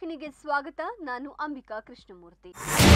ವಾಹಿನಿಗೆ ಸ್ವಾಗತ ನಾನು ಅಂಬಿಕಾ ಕೃಷ್ಣಮೂರ್ತಿ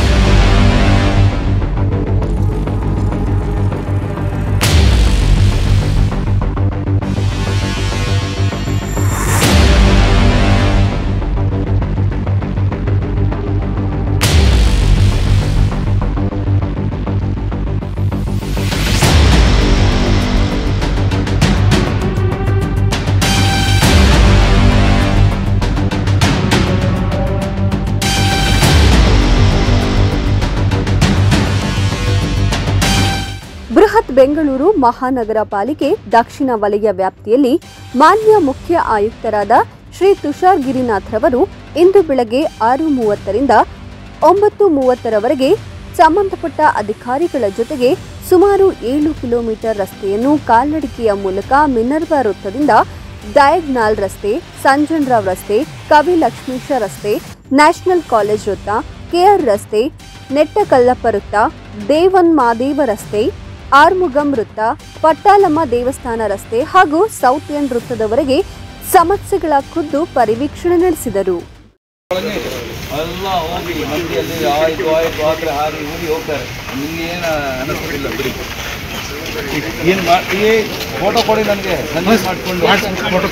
ಬೃಹತ್ ಬೆಂಗಳೂರು ಮಹಾನಗರ ಪಾಲಿಕೆ ದಕ್ಷಿಣ ವಲಯ ವ್ಯಾಪ್ತಿಯಲ್ಲಿ ಮಾನ್ಯ ಮುಖ್ಯ ಆಯುಕ್ತರಾದ ಶ್ರೀ ತುಷಾರ್ ಗಿರಿನಾಥ್ ರವರು ಇಂದು ಬೆಳಗ್ಗೆ ಆರು ಮೂವತ್ತರಿಂದ ಒಂಬತ್ತು ಮೂವತ್ತರವರೆಗೆ ಸಂಬಂಧಪಟ್ಟ ಅಧಿಕಾರಿಗಳ ಜೊತೆಗೆ ಸುಮಾರು ಏಳು ಕಿಲೋಮೀಟರ್ ರಸ್ತೆಯನ್ನು ಕಾಲ್ನಡಿಗೆಯ ಮೂಲಕ ಮಿನರ್ವಾ ವೃತ್ತದಿಂದ ಡಯಗ್ನಾಲ್ ರಸ್ತೆ ಸಂಜನ್ರಾವ್ ರಸ್ತೆ ಕವಿ ಲಕ್ಷ್ಮೀಶ ರಸ್ತೆ ನ್ಯಾಷನಲ್ ಕಾಲೇಜ್ ವೃತ್ತ ಕೆಆರ್ ರಸ್ತೆ ನೆಟ್ಟಕಲ್ಲಪ್ಪ ವೃತ್ತ ದೇವನ್ ಮಾದೇವ ರಸ್ತೆ ಆರ್ಮುಗಂ ವೃತ್ತ ಪಟ್ಟಾಲಮ್ಮ ದೇವಸ್ಥಾನ ರಸ್ತೆ ಹಾಗೂ ಸೌತ್ ಎಂಡ್ ವೃತ್ತದವರೆಗೆ ಸಮಸ್ಯೆಗಳ ಖುದ್ದು ಪರಿವೀಕ್ಷಣೆ ನಡೆಸಿದರು ಎಲ್ಲ ಹೋಗಿ ಮಂದಿಯಲ್ಲಿ ಆಯ್ತು ಆಯ್ತು ಆದ್ರೆ ಹಾರಿ ಹೋಗಿ ಹೋಗ್ತಾರೆ ನಿಮ್ಗೇನು ಅನಿಸ್ತಿಲ್ಲ ಬಿಡಿ ಏನು ಮಾಡಿ ಫೋಟೋ ಕೊಡಿ ನನಗೆ ನನಗೆ ಮಾಡಿಕೊಂಡು photo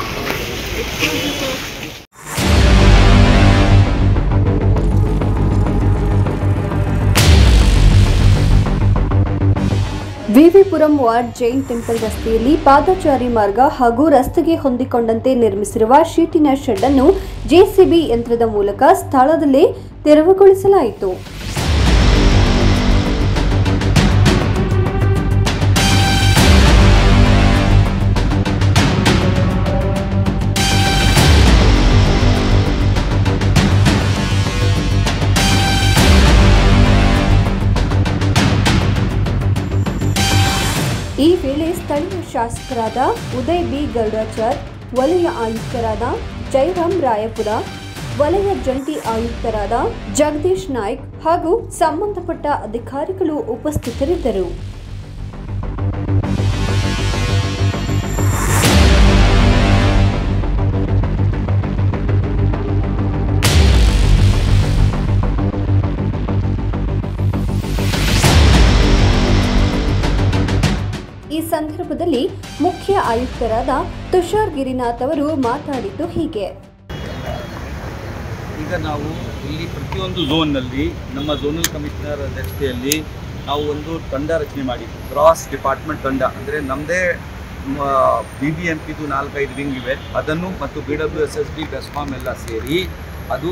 V V Puram ward Jain temple ರಸ್ತೆಯಲ್ಲಿ ಪಾದಚಾರಿ ಮಾರ್ಗ ಹಾಗೂ ರಸ್ತೆಗೆ ಹೊಂದಿಕೊಂಡಂತೆ ನಿರ್ಮಿಸಿರುವ ಶೀಟಿನ ಶೆಡ್ ಅನ್ನು ಜೆಸಿಬಿ ಯಂತ್ರದ ಮೂಲಕ ಸ್ಥಳದಲ್ಲೇ ತೆರವುಗೊಳಿಸಲಾಯಿತು ಈ ವೇಳೆ ಸ್ಥಳೀಯ ಶಾಸಕರಾದ ಉದಯ್ ಬಿ ಗರುಡಾಚಾರ್ ವಲಯ ಆಯುಕ್ತರಾದ ಜಯರಾಮ್ ರಾಯಪುರ ವಲಯ ಜಂಟಿ ಆಯುಕ್ತರಾದ ಜಗದೀಶ್ ನಾಯ್ಕ್ ಹಾಗೂ ಸಂಬಂಧಪಟ್ಟ ಅಧಿಕಾರಿಗಳು ಉಪಸ್ಥಿತರಿದ್ದರು ಈ ಸಂದರ್ಭದಲ್ಲಿ ಮುಖ್ಯ ಆಯುಕ್ತರಾದ ತುಷಾರ್ ಗಿರಿನಾಥ್ ಅವರು ಮಾತಾಡಿದ್ದು ಹೀಗೆ ಈಗ ನಾವು ಇಲ್ಲಿ ಪ್ರತಿಯೊಂದು ಝೋನ್ನಲ್ಲಿ ನಮ್ಮ ಝೋನಲ್ ಕಮಿಷನರ್ ಅಧ್ಯಕ್ಷತೆಯಲ್ಲಿ ನಾವು ಒಂದು ತಂಡ ರಚನೆ ಮಾಡಿದ್ವಿ ಕ್ರಾಸ್ ಡಿಪಾರ್ಟ್ಮೆಂಟ್ ತಂಡ ಅಂದರೆ ನಮ್ಮದೇ ಬಿ ಬಿ ಎಂ ಪಿದು ನಾಲ್ಕೈದು ವಿಂಗ್ ಇವೆ ಅದನ್ನು ಮತ್ತು B W S S B BESCOM ಎಲ್ಲ ಸೇರಿ ಅದು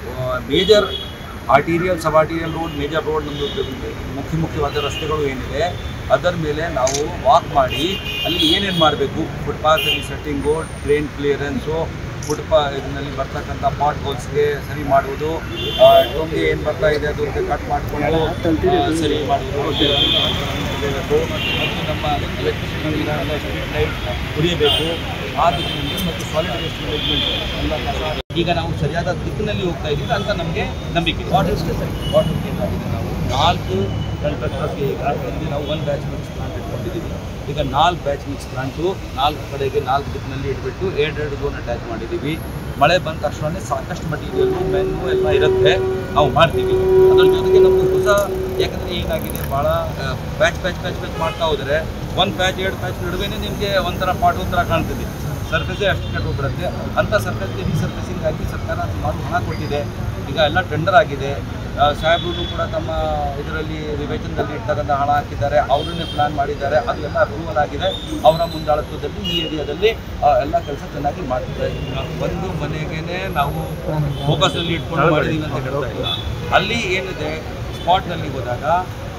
major arterial sub arterial road major road ನಮ್ಮದು ಮುಖ್ಯ ಮುಖ್ಯವಾದ ರಸ್ತೆಗಳು ಏನಿದೆ ಅದರ ಮೇಲೆ ನಾವು ವಾಕ್ ಮಾಡಿ ಅಲ್ಲಿ ಏನೇನು ಮಾಡಬೇಕು ಫುಟ್ಪಾತಲ್ಲಿ ಸೆಟ್ಟಿಂಗು ಡ್ರೈನ್ ಕ್ಲಿಯರೆನ್ಸು ಫುಟ್ಪಾ ಇದರಲ್ಲಿ ಬರ್ತಕ್ಕಂಥ ಪಾಟ್ ಹೋಲ್ಸ್ಗೆ ಸರಿ ಮಾಡುವುದು ಟೊಂಗೆ ಏನು ಬರ್ತಾ ಇದೆ ಅದು ಕಟ್ ಮಾಡಿಕೊಂಡು ಸರಿ ಮಾಡುವುದು ತೆಗೆಯಬೇಕು. ಮತ್ತು ನಮ್ಮ ಎಲೆಕ್ಟ್ರಿಸಿಟಿ ಸ್ಟ್ರೀಟ್ ಲೈಟ್ ಉರಿಯಬೇಕು ಆ ದಿಕ್ಕಿನಲ್ಲಿ ಮತ್ತು ಸಾಲಿಡ್ ವೇಸ್ಟ್ ಮ್ಯಾನೇಜ್ಮೆಂಟ್ ಎಲ್ಲ ಕಸ ಈಗ ನಾವು ಸರಿಯಾದ ದಿಕ್ಕಿನಲ್ಲಿ ಹೋಗ್ತಾ ಇದ್ದೀವಿ ಅಂತ ನಮಗೆ ನಂಬಿಕೆ ವಾಟರ್ಸ್ಗೆ ಸರಿ ವಾಟರ್ಗೆ ಏನಾಗಿದೆ ನಾವು ನಾಲ್ಕು ಕಂಟ್ರಾಕ್ಟರ್ಸ್ಗೆ ಈಗ ಇಲ್ಲಿ ನಾವು ಒಂದು ಬ್ಯಾಚ್ ಮಿಕ್ಸ್ ಪ್ಲಾಂಟ್ ಇಟ್ಕೊಂಡಿದ್ದೀವಿ ಈಗ ನಾಲ್ಕು ಬ್ಯಾಚ್ ಮಿಕ್ಸ್ ಪ್ಲಾಂಟು ನಾಲ್ಕು ಕಡೆಗೆ ನಾಲ್ಕು ದಿಕ್ಕಿನಲ್ಲಿ ಇಟ್ಬಿಟ್ಟು ಎರಡು ಝೋನ್ ಅಟ್ಯಾಚ್ ಮಾಡಿದ್ದೀವಿ ಮಳೆ ಬಂದ ತಕ್ಷಣ ಸಾಕಷ್ಟು ಮಟೀರಿಯಲ್ಲು ಮೆನ್ನು ಎಲ್ಲ ಇರುತ್ತೆ ನಾವು ಮಾಡ್ತೀವಿ ಅದ್ರ ಜೊತೆಗೆ ನಮ್ಮದು ಹೊಸ ಯಾಕಂದರೆ ಏನಾಗಿದೆ ಭಾಳ ಬ್ಯಾಚ್ ಬ್ಯಾಚ್ ಬ್ಯಾಚ್ ಬ್ಯಾಚ್ ಮಾಡ್ತಾ ಹೋದರೆ ಒಂದು ಬ್ಯಾಚ್ ಎರಡು ಬ್ಯಾಚ್ ನಡುವೆ ನಿಮಗೆ ಒಂಥರ ಪಾಟ್ ಒಂಥರ ಕಾಣ್ತದೆ ಸರ್ಫೇಸೇ ಅಷ್ಟು ಕೆಟ್ಟು ಹೋಗ್ಬಿಡುತ್ತೆ ಅಂಥ ಸರ್ಫೇಸ್ಗೆ ರೀಸರ್ಫೇಸಿಂಗ್ ಆಗಿ ಸರ್ಕಾರ ಸುಮಾರು ಹಣ ಕೊಟ್ಟಿದೆ ಈಗ ಎಲ್ಲ ಟೆಂಡರ್ ಆಗಿದೆ ಆ, ಸಾಹೇಬ್ರು ಕೂಡ ತಮ್ಮ ಇದರಲ್ಲಿ ವಿವೇಚನದಲ್ಲಿ ಇರ್ತಕ್ಕಂಥ ಹಣ ಹಾಕಿದ್ದಾರೆ ಅವರನ್ನೇ ಪ್ಲಾನ್ ಮಾಡಿದ್ದಾರೆ ಅದೆಲ್ಲ ಅಪ್ರೂವಲ್ ಆಗಿದೆ ಅವರ ಮುಂದಾಳತ್ವದಲ್ಲಿ ಈ ಏರಿಯಾದಲ್ಲಿ ಆ, ಎಲ್ಲ ಕೆಲಸ ಚೆನ್ನಾಗಿ ಮಾಡ್ತಿದ್ದಾರೆ ಒಂದು ಮನೆಗೇನೆ ನಾವು ಫೋಕಸಲ್ಲಿ ಇಟ್ಕೊಂಡು ಮಾಡಿದ್ದೀವಿ ಅಂತ ಹೇಳ್ತಾ ಇಲ್ಲ ಅಲ್ಲಿ ಏನಿದೆ ಸ್ಪಾಟ್ನಲ್ಲಿ ಹೋದಾಗ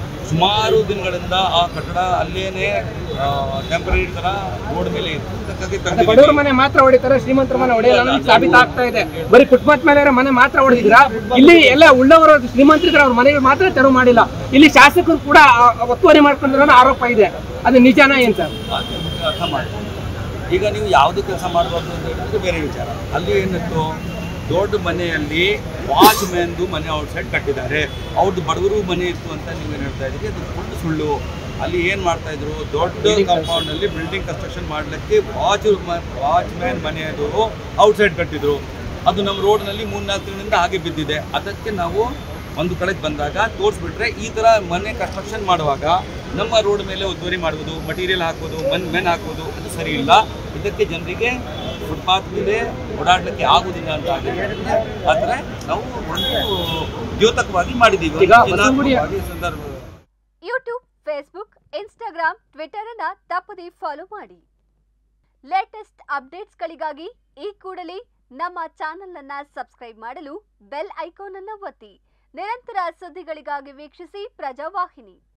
ಸುಮಾರು ದಿನಗಳಿಂದ ಆ ಕಟ್ಟಡ ಅಲ್ಲೇನೆ ಟೆಂಪರರಿ ಥರ ರೋಡ್ ಮೇಲೆ ಇತ್ತು ಅದಕ್ಕಾಗಿ ಬಡವ್ರ ತೆಗ್ದಿದ್ದೀವಿ. ಮನೆ ಮಾತ್ರ ಹೊಡಿತಾರೆ ಶ್ರೀಮಂತರ ಮನೆ ಹೊಡೆಯಲ್ಲ ಅನ್ನೋದು ಸಾಬೀತಾಗ್ತಾ ಇದೆ ಬರೀ ಫುಟ್ಪಾತ್ ಮೇಲೆ ಇರೋ ಮನೆ ಮಾತ್ರ ಹೊಡೆದಿದ್ರ ಇಲ್ಲಿ ಎಲ್ಲ ಉಳ್ಳವರು ಶ್ರೀಮಂತರಿದ್ರೆ ಅವ್ರ ಮನೆಗಳು ಮಾತ್ರ ತೆರವು ಮಾಡಿಲ್ಲ ಇಲ್ಲಿ ಶಾಸಕರು ಕೂಡ ಆ- ಒತ್ತುವರಿ ಮಾಡ್ಕೊಂಡಿರೋ ಆರೋಪ ಇದೆ ಅದು ನಿಜಾನ ಏನ್ ಸರ್ ಅದು ಅರ್ಥ ಮಾಡ್ಕೊಂಡು ಈಗ ನೀವು ಯಾವುದು ಕೆಲಸ ಮಾಡಬಾರ್ದು ಅಂತ ಹೇಳಿದ್ರೆ ಬೇರೆ ವಿಚಾರ ಅಲ್ಲಿ ಏನಿತ್ತು ದೊಡ್ಡ ಮನೆಯಲ್ಲಿ ವಾಚ್ಮ್ಯಾನ್ದು ಮನೆ ಔಟ್ಸೈಡ್ ಕಟ್ಟಿದ್ದಾರೆ ಅವ್ರದ್ದು ಬಡವರು ಮನೆ ಇತ್ತು ಅಂತ ನೀವೇನು ಹೇಳ್ತಾ ಇದ್ದೀರಿ ಅದು ಫುಲ್ ಸುಳ್ಳು ಅಲ್ಲಿ ಏನು ಮಾಡ್ತಾ ಇದ್ರು ದೊಡ್ಡ ಕಾಂಪೌಂಡಲ್ಲಿ ಬಿಲ್ಡಿಂಗ್ ಕನ್ಸ್ಟ್ರಕ್ಷನ್ ಮಾಡಲಿಕ್ಕೆ ವಾಚ್ ವಾಚ್ಮ್ಯಾನ್ ಮನೆಯದು ಔಟ್ಸೈಡ್ ಕಟ್ಟಿದ್ರು ಅದು ನಮ್ಮ ರೋಡ್ನಲ್ಲಿ ಮೂರ್ನಾಲ್ಕು ತಿಂಗಳಿಂದ ಹಾಗೆ ಬಿದ್ದಿದೆ ಅದಕ್ಕೆ ನಾವು ಒಂದು ಕಡೆಗೆ ಬಂದಾಗ ತೋರಿಸ್ಬಿಟ್ರೆ ಈ ಥರ ಮನೆ ಕನ್ಸ್ಟ್ರಕ್ಷನ್ ಮಾಡುವಾಗ ನಮ್ಮ ರೋಡ್ ಮೇಲೆ ಒತ್ತುವರಿ ಮಾಡುವುದು ಮಟೀರಿಯಲ್ ಹಾಕೋದು ಮಣ್ ಮೆನ್ ಹಾಕೋದು ಅದು ಸರಿ ಇಲ್ಲ ಇದಕ್ಕೆ ಜನರಿಗೆ ಫುಟ್ಪಾತ್ ಮೇಲೆ ಓಡಾಡಲಿಕ್ಕೆ ಆಗುದಿಲ್ಲ ಅಂತ ಆಗಿದೆ ಆದರೆ ನಾವು ಒಂದು ದ್ಯೋತಕವಾಗಿ ಮಾಡಿದ್ದೀವಿ ಈಗ ಒಂದು ಬಸವನಗುಡಿ- ಚಿತ್ರಾತ್ಮಕವಾಗಿ ಸಂದರ್ಭ ಯೂಟ್ಯೂಬ್ ಫೇಸ್ಬುಕ್ ಇನ್ಸ್ಟಾಗ್ರಾಮ್ ಟ್ವಿಟರ್ ಅನ್ನ ತಪ್ಪದೇ ಫಾಲೋ ಮಾಡಿ ಲೇಟೆಸ್ಟ್ ಅಪ್ಡೇಟ್ಸ್ಗಳಿಗಾಗಿ ಈ ಕೂಡಲೇ ನಮ್ಮ ಚಾನೆಲ್ ಅನ್ನ ಸಬ್ಸ್ಕ್ರೈಬ್ ಮಾಡಲು ಬೆಲ್ ಐಕಾನ್ ಅನ್ನು ಒತ್ತಿ ನಿರಂತರ ಸುದ್ದಿಗಳಿಗಾಗಿ ವೀಕ್ಷಿಸಿ ಪ್ರಜಾವಾಹಿನಿ